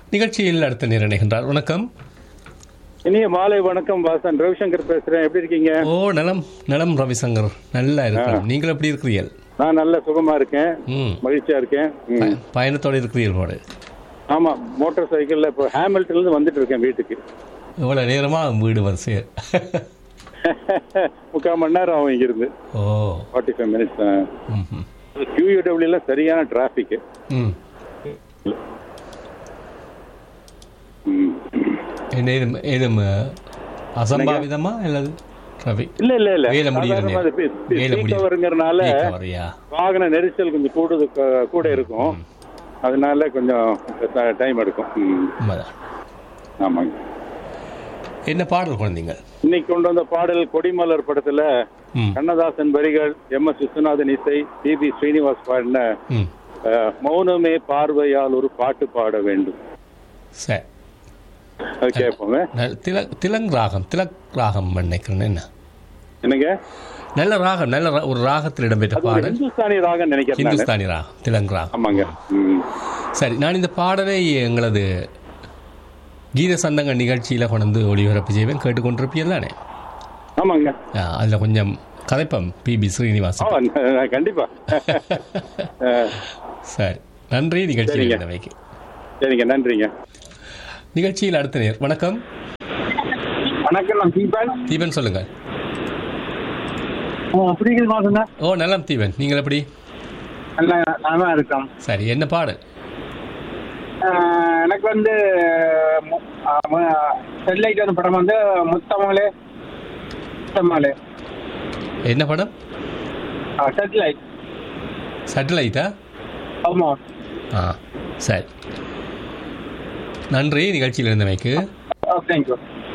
நிகழ்ச்சியில் அடுத்த நேர் இணைகின்றார் வணக்கம் இனிய மாலை வணக்கம் வாசன் ரவிசங்கர் பேசுறேன் எப்படி இருக்கீங்க ஓ நலம் நலம் ரவிசங்கர் நல்லா இருக்கிறோம் நீங்கள் எப்படி இருக்கிறீர்கள் நான் நல்ல சுகமா இருக்கேன் ம் மகிழ்ச்சியா இருக்கேன் ம். ப- பயணத்தோடு இருக்கிறீர்கள் போடு ஆமா மோட்டார் சைக்கிள்ல இப்போ ஹேமில்டன்ல இருந்து வந்துட்டு இருக்கேன் வீட்டுக்கு எவ்வளோ நேரமா வீடு வரிசை முக்கால் மணி நேரம் ஆகும் இங்கிருந்து ஓ ஃபார்ட்டி ஃபைவ் மினிட்ஸ் ம் கியூயூடபிள்யூல சரியான டிராபிக் ம் என்ன ஏதும் ஏதும் அசம்பாவிதமா அல்லது ரவி இல்ல இல்ல இல்ல வேலை முடியிற சாதாரணமா அது பீ- பீ- வேலை peak முடியிற hourங்கிறனால வரியா வாகன நெரிசல் கொஞ்சம் கூடுது க- கூட இருக்கும் அதனால கொஞ்சம் டைம் எடுக்கும் ம். உண்மைதான் ஆமாங்க என்ன பாடல் குழந்தைங்க இன்னைக்கு கொண்டு வந்த பாடல் கொடிமலர் படத்துல ம் கண்ணதாசன் வரிகள் எம் எஸ் விஸ்வநாதன் இசை பி பி ஸ்ரீனிவாஸ் பாடின ம் அஹ், மௌனமே பார்வையால் ஒரு பாட்டு பாட வேண்டும் சரி அது கேட்போமே நல்- திலக் திலங் ராகம் திலக் ராகம் நினைக்கிறேன் என்ன என்னங்க நல்ல ராகம் நல்ல ரா- ஒரு ராகத்தில் இடம்பெற்ற அது ஒரு பாடல் இந்துஸ்தானி ராகம் நினைக்கிறேன் நானு. ஹிந்துஸ்தானி ராகம் திலங் ராகம் ஆமாங்க ம். சரி நான் இந்த பாடலை எங்களது கீத சந்தங்க நிகழ்ச்சியில் கொண்டு ஒளிபரப்பு செய்வேன் கேட்டுக்கொண்டிருப்பீர்கள் தானே ஆமாங்க அதில் கொஞ்சம் கதைப்பம் பிபி ஆ, ஸ்ரீனிவாசன் ந- கண்டிப்பா அஹ், சரி நன்றி நிகழ்ச்சியில் சரிங்க. இருந்தமைக்கு சரிங்க நன்றிங்க நிகழ்ச்சியில் அடுத்த நேர் வணக்கம் வணக்கம் நான் தீபன் தீபன் சொல்லுங்கள் புரியுது மாசம் ஓ நலம் தீபன் நீங்கள் எப்படி நல்லா நல்லா இருக்கோம் சரி என்ன பாடல் ஆஹ் எனக்கு வந்து செல்லைட் வந்து படம் வந்து முத்தமலே முத்தமலே என்ன படம் செட்டிலைட் சேட்டலைட்டா ஆமா ஆ சரி நன்றி நிகழ்ச்சியில் இருந்தமைக்கு தேங்க்யூ